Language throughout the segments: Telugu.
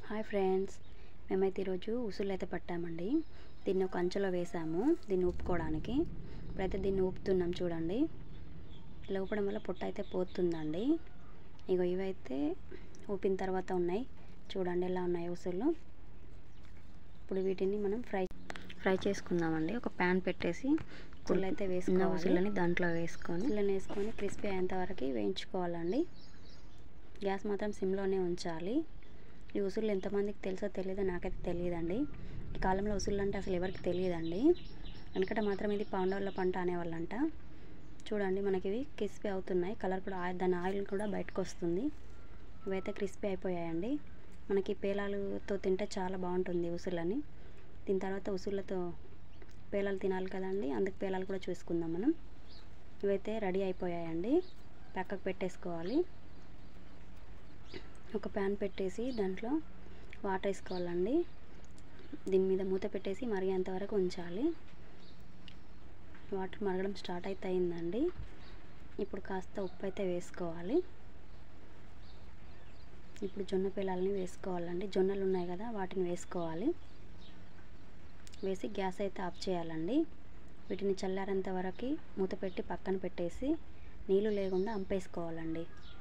హాయ్ ఫ్రెండ్స్ మేమైతే ఈరోజు ఉసులు అయితే పట్టామండి దీన్ని ఒక అంచులో వేసాము దీన్ని ఊపుకోవడానికి ఇప్పుడైతే దీన్ని ఊపుతున్నాం చూడండి ఇలా ఊపడం వల్ల పొట్ట అయితే పోతుందండి ఇగో ఇవైతే ఊపిన తర్వాత ఉన్నాయి చూడండి ఎలా ఉన్నాయి ఉసులు ఇప్పుడు వీటిని మనం ఫ్రై ఫ్రై చేసుకుందామండి ఒక ప్యాన్ పెట్టేసి ఉసులు అయితే వేసుకున్న ఉసులని దాంట్లో వేసుకొని ఉసులను వేసుకొని క్రిస్పీ అయ్యేంత వరకు వేయించుకోవాలండి గ్యాస్ మాత్రం సిమ్లోనే ఉంచాలి ఈ ఉసులు ఎంతమందికి తెలుసో తెలియదో నాకైతే తెలియదండి ఈ కాలంలో ఉసులు అంటే అసలు ఎవరికి తెలియదండి వెనకట మాత్రం ఇది పాండవుల పంట అనేవాళ్ళంట చూడండి మనకి ఇవి క్రిస్పీ అవుతున్నాయి కలర్ కూడా ఆయిల్ దాని ఆయిల్ కూడా బయటకు వస్తుంది ఇవైతే క్రిస్పీ అయిపోయాయండి మనకి పేలాలతో తింటే చాలా బాగుంటుంది ఉసులని దీని తర్వాత ఉసులతో పేలాలు తినాలి కదండి అందుకు పేలాలు కూడా చూసుకుందాం మనం ఇవైతే రెడీ అయిపోయాయండి పక్కకు పెట్టేసుకోవాలి ఒక ప్యాన్ పెట్టేసి దాంట్లో వాటర్ వేసుకోవాలండి దీని మీద మూత పెట్టేసి మరిగేంత వరకు ఉంచాలి వాటర్ మరగడం స్టార్ట్ అయితే అయిందండి ఇప్పుడు కాస్త ఉప్పు అయితే వేసుకోవాలి ఇప్పుడు జొన్న పిల్లల్ని వేసుకోవాలండి జొన్నలు ఉన్నాయి కదా వాటిని వేసుకోవాలి వేసి గ్యాస్ అయితే ఆఫ్ చేయాలండి వీటిని చల్లారేంత వరకు మూత పెట్టి పక్కన పెట్టేసి నీళ్ళు లేకుండా అంపేసుకోవాలండి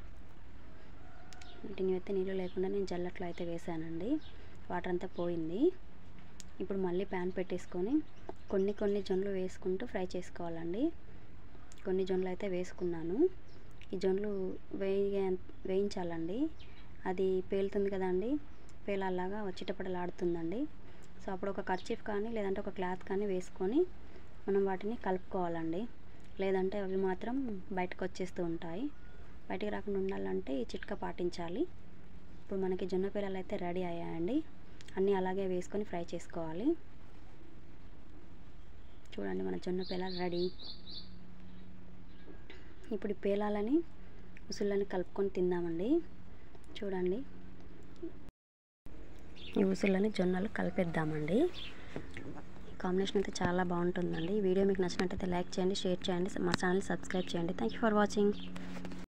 వీటిని అయితే నీళ్ళు లేకుండా నేను జల్లట్లో అయితే వేసానండి వాటర్ అంతా పోయింది ఇప్పుడు మళ్ళీ ప్యాన్ పెట్టేసుకొని కొన్ని కొన్ని జొన్నలు వేసుకుంటూ ఫ్రై చేసుకోవాలండి కొన్ని జొన్నలు అయితే వేసుకున్నాను ఈ జొన్నలు వేయ వేయించాలండి అది పేలుతుంది కదండి పేలాలాగా చిటపటలాడుతుందండి సో అప్పుడు ఒక కర్చీఫ్ కానీ లేదంటే ఒక క్లాత్ కానీ వేసుకొని మనం వాటిని కలుపుకోవాలండి లేదంటే అవి మాత్రం బయటకు వచ్చేస్తూ ఉంటాయి బయటికి రాకుండా ఉండాలంటే ఈ చిట్కా పాటించాలి ఇప్పుడు మనకి జొన్న పిల్లలు అయితే రెడీ అయ్యాయండి అన్నీ అలాగే వేసుకొని ఫ్రై చేసుకోవాలి చూడండి మన జొన్న పిల్లలు రెడీ ఇప్పుడు ఈ పేలాలని ఉసులని కలుపుకొని తిందామండి చూడండి ఈ ఉసులని జొన్నలు కలిపేద్దామండి కాంబినేషన్ అయితే చాలా బాగుంటుందండి ఈ వీడియో మీకు నచ్చినట్టయితే లైక్ చేయండి షేర్ చేయండి మా ఛానల్ సబ్స్క్రైబ్ చేయండి థ్యాంక్ యూ ఫర్ వాచింగ్